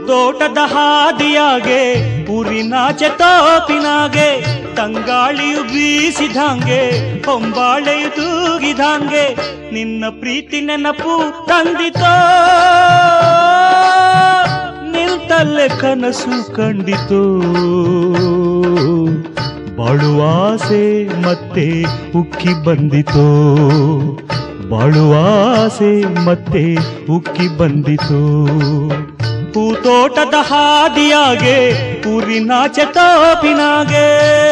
ಹೂತೋಟದ ಹಾದಿಯಾಗೆ ಊರಿನಾಚೆ ತೋಪಿನಾಗೆ ತಂಗಾಳಿಯು ಬೀಸಿದಂಗೆ ಹೊಂಬಾಳೆಯು ತೂಗಿದಂಗೆ ನಿನ್ನ ಪ್ರೀತಿ ನೆನಪು ತಂದಿತೋ ನಿಲ್ತಲ್ಲೇ ಕನಸು ಕಂಡಿತು ಬಾಳುವಾಸೆ ಮತ್ತೆ ಉಕ್ಕಿ ಬಂದಿತು ಬಾಳುವಾಸೆ ಮತ್ತೆ ಉಕ್ಕಿ ಬಂದಿತು ಹೂತೋಟದ ಹಾದಿಯಾಗೆ ಊರಿನಾಚೆ ತೋಪಿನಾಗೆ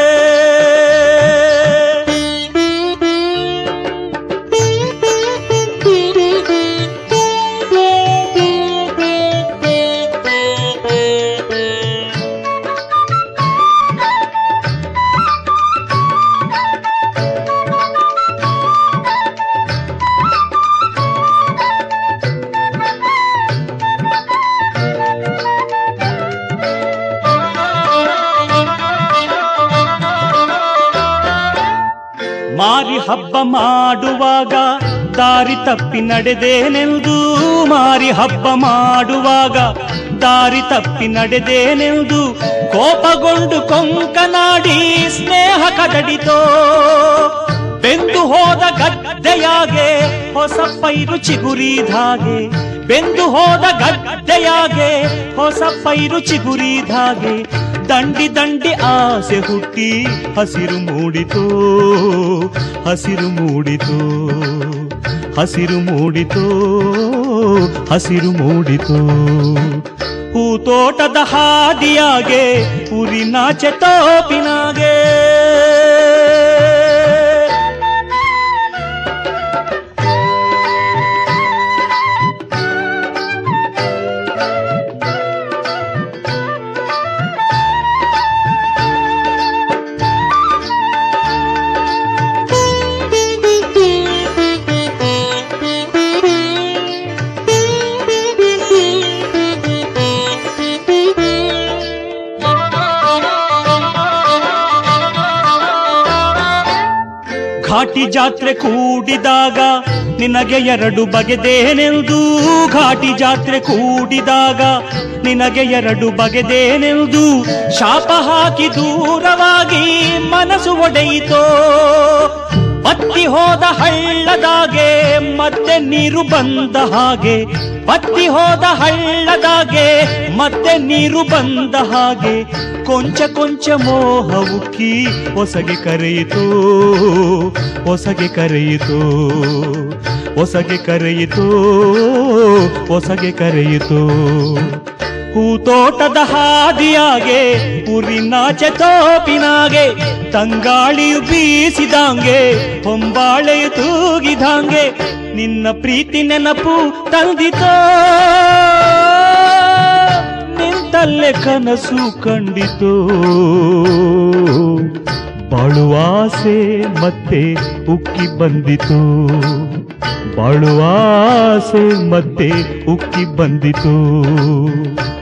ಮಾರಿ ಹಬ್ಬ ಮಾಡುವಾಗ ದಾರಿ ತಪ್ಪಿ ನಡೆದೇನೆಂದು ಮಾರಿ ಹಬ್ಬ ಮಾಡುವಾಗ ದಾರಿ ತಪ್ಪಿ ನಡೆದೇನೆಂದು ಕೋಪಗೊಂಡು ಕೊಂಕನಾಡಿ ಸ್ನೇಹ ಕದಡಿತೋ ಬೆಂದು ಹೋದ ಗದ್ದೆಯಾಗೆ ಹೊಸ ಪೈರು ಚಿಗುರಿದಾಗೆ ಬೆಂದು ಹೋದ ಗದ್ದೆಯಾಗೆ ಹೊಸ ಪೈರು ಚಿಗುರಿದಾಗೆ ದಂಡಿ ದಂಡಿ ಆಸೆ ಹುಟ್ಟಿ ಹಸಿರು ಮೂಡಿತು ಹಸಿರು ಮೂಡಿತು ಹಸಿರು ಮೂಡಿತು ಹಸಿರು ಮೂಡಿತು ಹೂತೋಟದ ಹಾದಿಯಾಗೆ ಊರಿನಾಚೆ ತೋಪಿನಾಗೆ ಘಾಟಿ ಜಾತ್ರೆ ಕೂಡಿದಾಗ ನಿನಗೆ ಎರಡು ಬಗೆದೇನೆಂದು ಘಾಟಿ ಜಾತ್ರೆ ಕೂಡಿದಾಗ ನಿನಗೆ ಎರಡು ಬಗೆದೇನೆಂದು ಶಾಪ ಹಾಕಿ ದೂರವಾಗಿ ಮನಸ್ಸು ಒಡೆಯಿತೋ ಬತ್ತಿ ಹೋದ ಹಳ್ಳದಾಗೆ ಮತ್ತೆ ನೀರು ಬಂದ ಹಾಗೆ ಬತ್ತಿ ಹೋದ ಹಳ್ಳದಾಗೆ ಮತ್ತೆ ನೀರು ಬಂದ ಹಾಗೆ ಕೊಂಚ ಕೊಂಚ ಮೋಹ ಉಕ್ಕಿ ಹೊಸಗೆ ಕರೆಯಿತು ಹೊಸಗೆ ಕರೆಯಿತು ಹೊಸಗೆ ಕರೆಯಿತು ಹೊಸಗೆ ಕರೆಯಿತು ಹೂತೋಟದ ಹಾದಿಯಾಗೆ ಊರಿನಾಚೆ ತೋಪಿನಾಗೆ ತಂಗಾಳಿಯು ಬೀಸಿದಂಗೆ ಹೊಂಬಾಳೆಯು ತೂಗಿದಂಗೆ ನಿನ್ನ ಪ್ರೀತಿ ನೆನಪು ತಂದಿತೋ ನಿಂತಲ್ಲೇ ಕನಸು ಕಂಡಿತು ಬಾಳುವಾಸೆ ಮತ್ತೆ ಉಕ್ಕಿ ಬಂದಿತು ಬಾಳುವಾಸೆ ಮತ್ತೆ ಉಕ್ಕಿ ಬಂದಿತು